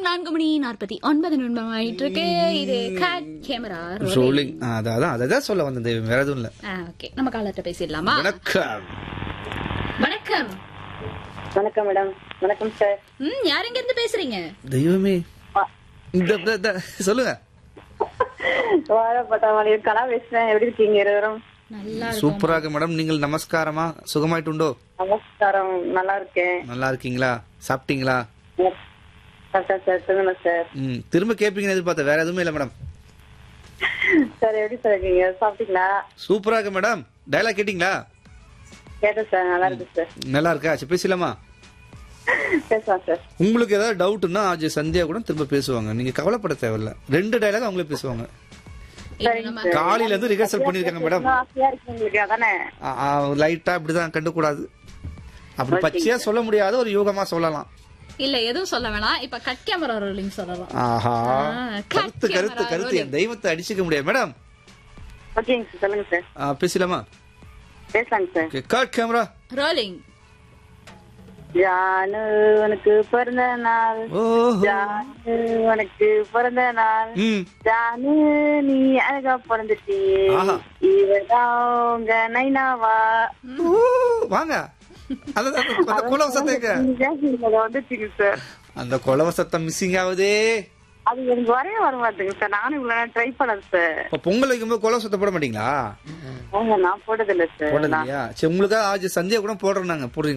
நேரம் நான்கு மணி நாற்பத்தி ஒன்பது நிமிடம் ஆயிட்டு இருக்கு இது கேட் கேமரா ரோலிங் அதான் அதான் சொல்ல வந்தேன் தெய்வம் வேற எதுவும் இல்ல ஓகே நம்ம காலர்ட்ட பேசிடலாமா வணக்கம் வணக்கம் வணக்கம் மேடம் வணக்கம் சார் ம் யார் எங்க இருந்து பேசுறீங்க தெய்வமே இந்த- இந்த- இந்த- சொல்லுங்க வாழப்பட்டாமலை கலா பேசுறேன் எப்படி இருக்கீங்க இருவரும் நல்லா இருக்கும் சூப்பரா இருக்கு மேடம் நீங்கள் நமஸ்காரமா சுகமாயிட்டுண்டோ நமஸ்காரம் நல்லா இருக்கேன் நல்லா இருக்கீங்களா சாப்பிட்டீங்களா சார் சார் சொல்லுங்க சார் ம் திரும்ப கேட்பீங்கன்னு எதிர்பார்த்தேன் வேற எதுவுமே இல்ல மேடம் சார் எப்படி சார் இருக்கீங்க சாப்பிட்டீங்களா சூப்பரா இருக்கு மேடம் டயலாக் கேட்டிங்களா கேட்டேன் சார் நல்லா இருக்கு சார் நல்லா இருக்கா சரி பேசலாமா பேசலாம் சார் உங்களுக்கு ஏதாவது டவுட்னா அஜய் சந்தியா கூட திரும்ப பேசுவாங்க நீங்க கவலைப்பட தேவையில்ல ரெண்டு டயலாக் அவங்களே பேசுவாங்க இது நம்ம காலையில இருந்து ரிஹர்சல் பண்ணிருக்காங்க மேடம் இன்னும் ஆசையா இருக்கு உங்களுக்கு அதானே லைட்டா இப்படிதான் கண்டுக்கூடாது அப்படி பச்சையா சொல்ல முடியாது ஒரு யோகமா சொல்லலாம் இல்ல எதுவும் சொல்ல வேணாம் இப்ப கட் கேமரா ரோலிங் சொல்லலாம் ஆஹா ஆ, கருத்து camera கருத்து கருத்து என் தெய்வத்தை அடிச்சுக்க முடியாது மேடம் ஓகேங்க சார் சொல்லுங்க சார் ஆ, பேசலாமா பேசலாங்க sir cut camera rolling Jaanu உனக்கு பிறந்த நாள் ஓஹோ ஜானு உனக்கு பிறந்த நாள் ம் ஜானு நீ அழகா பிறந்துட்டியே ஆஹா. இவதான் உங்க நைனாவா ஊ, வாங்க அந்த அந்த- அந்த குலவ சத்தம் வந்துச்சுங்க சார் அந்த குலவ சத்தம் மிஸ்ஸிங் ஆகுதே அது எனக்கு வரவே வர மாட்டேங்க சார் நானும் இவ்வளவு ட்ரை பண்ணது சார் இப்ப பொங்கல் வைக்கும்போது குலவ சத்தம் போட மாட்டீங்களா ஆமா, நான் போட்டதில்லை சார் போட்டது இல்லையா சரி உங்களுக்காக ஆஜ் சந்தியா கூட போடுறோம் நாங்க போடுறீங்க